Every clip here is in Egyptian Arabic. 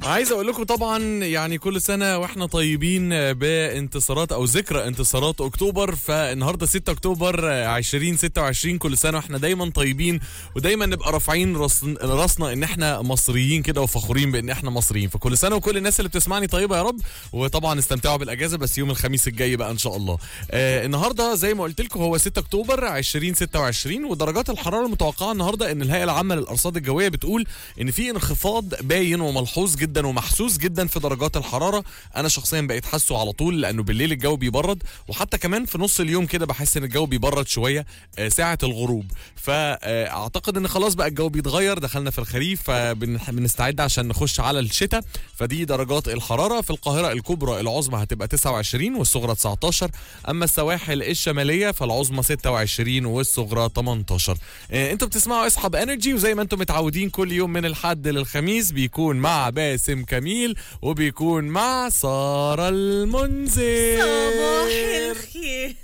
عايز اقول لكم طبعا يعني كل سنه واحنا طيبين بانتصارات او ذكرى انتصارات اكتوبر فالنهارده 6 اكتوبر 2026 كل سنه واحنا دايما طيبين ودايما نبقى رافعين راس- راسنا ان احنا مصريين كده وفخورين بان احنا مصريين فكل سنه وكل الناس اللي بتسمعني طيبه يا رب وطبعا استمتعوا بالاجازه بس يوم الخميس الجاي بقى ان شاء الله آه النهارده زي ما قلت لكم هو 6 اكتوبر 2026 ودرجات الحراره المتوقعه النهارده ان الهيئه العامه للارصاد الجويه بتقول ان في انخفاض باين وملحوظ جدا ومحسوس جدا في درجات الحراره انا شخصيا بقيت حاسه على طول لانه بالليل الجو بيبرد وحتى كمان في نص اليوم كده بحس ان الجو بيبرد شويه آه، ساعه الغروب فاعتقد ان خلاص بقى الجو بيتغير دخلنا في الخريف فبنستعد عشان نخش على الشتاء فدي درجات الحراره في القاهره الكبرى العظمى هتبقى 29 والصغرى 19 اما السواحل الشماليه فالعظمى 26 والصغرى 18 آه، انتوا بتسمعوا اصحاب انرجي وزي ما انتم متعودين كل يوم من الحد للخميس بيكون مع باسم كميل وبيكون مع ساره المنذر صباح الخير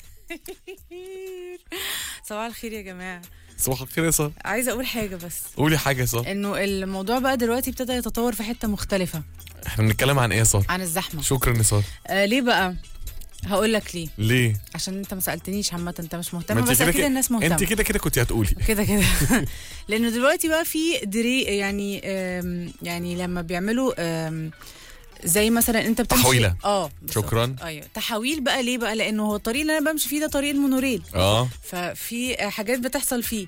صباح الخير يا جماعة صباح الخير يا ساره عايزة أقول حاجة بس قولي حاجه يا ساره إنه الموضوع بقى دلوقتي ابتدى يتطور في حتة مختلفة احنا بنتكلم عن ايه يا ساره عن الزحمة شكرا يا ساره آه ليه بقى؟ هقول لك ليه ليه عشان انت ما سالتنيش عامه انت مش ما مهتم انت بس كده اكيد كده- الناس انت مهتمه كده كده كنت هتقولي كده كده لانه دلوقتي بقى في دري يعني آم، يعني لما بيعملوا آم، زي مثلا انت بتمشي تحويلة. اه بالظبط. شكراً. ايوه تحويل بقى ليه بقى لانه هو الطريق اللي انا بمشي فيه ده طريق المونوريل اه ففي حاجات بتحصل فيه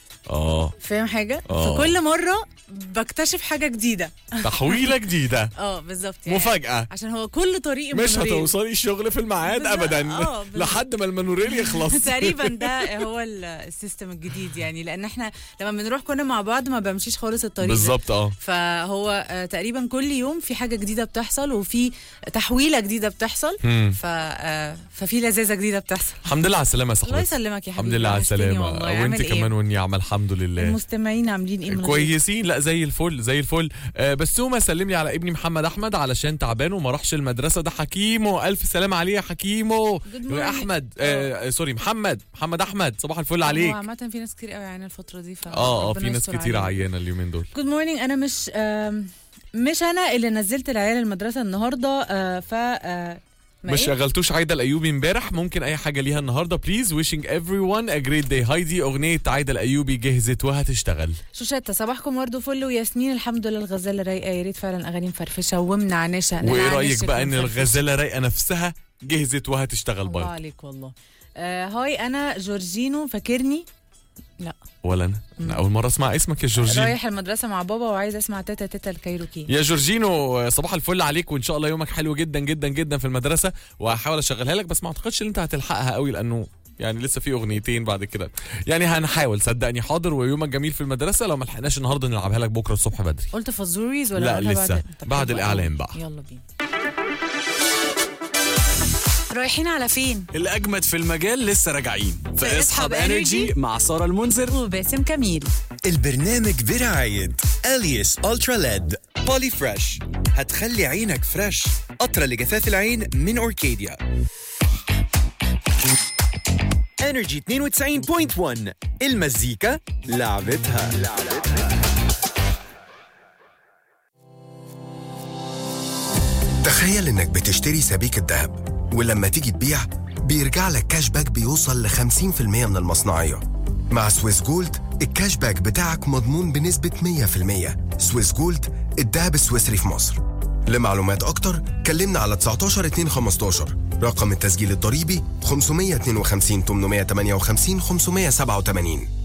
اه فاهم حاجه آه. فكل مره بكتشف حاجه جديده تحويله جديده اه بالظبط يعني مفاجاه عشان هو كل طريق مش المونوريل. هتوصلي الشغل في الميعاد بالظبط. ابدا آه، بالظبط. لحد ما المانوريل يخلص تقريبا ده هو ال- السيستم الجديد يعني لان احنا لما بنروح كنا مع بعض ما بمشيش خالص الطريق ده. بالظبط اه فهو آه، تقريبا كل يوم في حاجه جديده بتحصل وفي تحويله جديده بتحصل مم. ف آه، ففي لذاذه جديده بتحصل الحمد لله على السلامه يا الله صاحبتي يسلمك يا حبيبي الحمد لله على وحشتني السلامه والله. وانت عامل كمان إيه؟ والنعمه الحمد لله المستمعين عاملين ايه من غير؟ كويسين لا زي الفل زي الفل آه بس سوما سلم لي على ابني محمد احمد علشان تعبان وما راحش المدرسه ده حكيمو الف سلام عليه يا حكيمو Good يا morning. احمد آه سوري محمد محمد احمد صباح الفل هو عليك عامة في ناس كتير قوي عيانة الفترة دي ف اه اه في ناس كتير عيانه اليومين دول جود مورنينج انا مش آم، مش انا اللي نزلت العيال المدرسة النهاردة آه، ف آه، ما ما إيه؟ شغلتوش عايده الايوبي امبارح ممكن اي حاجه ليها النهارده بليز wishing everyone a great day هايدي اغنيه عايده الايوبي جهزت وهتشتغل شوشتة صباحكم ورد وفل وياسمين الحمد لله الغزالة رايقة يا ريت فعلا اغاني مفرفشة ومنعنشة وايه نعنش رايك بقى ان مفرفشة. الغزاله رايقه نفسها جهزت وهتشتغل الله برضه عليك والله آه هاي انا جورجينو فاكرني لا ولا انا انا اول مره اسمع اسمك يا جورجينو رايح المدرسة مع بابا وعايز اسمع تاتا تاتا الكايروكي يا جورجينو صباح الفل عليك وان شاء الله يومك حلو جدا جدا جدا في المدرسه وهحاول اشغلها لك بس ما اعتقدش ان انت هتلحقها قوي لانه يعني لسه في اغنيتين بعد كده يعني هنحاول صدقني حاضر ويومك جميل في المدرسة لو ما لحقناش النهارده نلعبها لك بكره الصبح بدري قلت فازوريز ولا لا، قلتها لسه. طب بعد حلو الإعلان قوي. بقى. يلا بينا رايحين على فين؟ الأجمد في المجال لسه راجعين في في اصحاب اصحاب انرجي Energy مع سارة المنذر وباسم كميل البرنامج برعاية اليس الترا ليد بولي فريش هتخلي عينك فريش قطرة لجفاف العين من اوركيديا انرجي 92.1 المزيكا لعبتها تخيل انك بتشتري سبيكة ذهب ولما تيجي تبيع بيرجع لك كاش باك بيوصل ل 50% من المصنعية مع سويس جولد الكاش باك بتاعك مضمون بنسبة 100% سويس جولد الذهب السويسري في مصر لمعلومات أكتر كلمنا على 19 2 15 رقم التسجيل الضريبي 552 858 587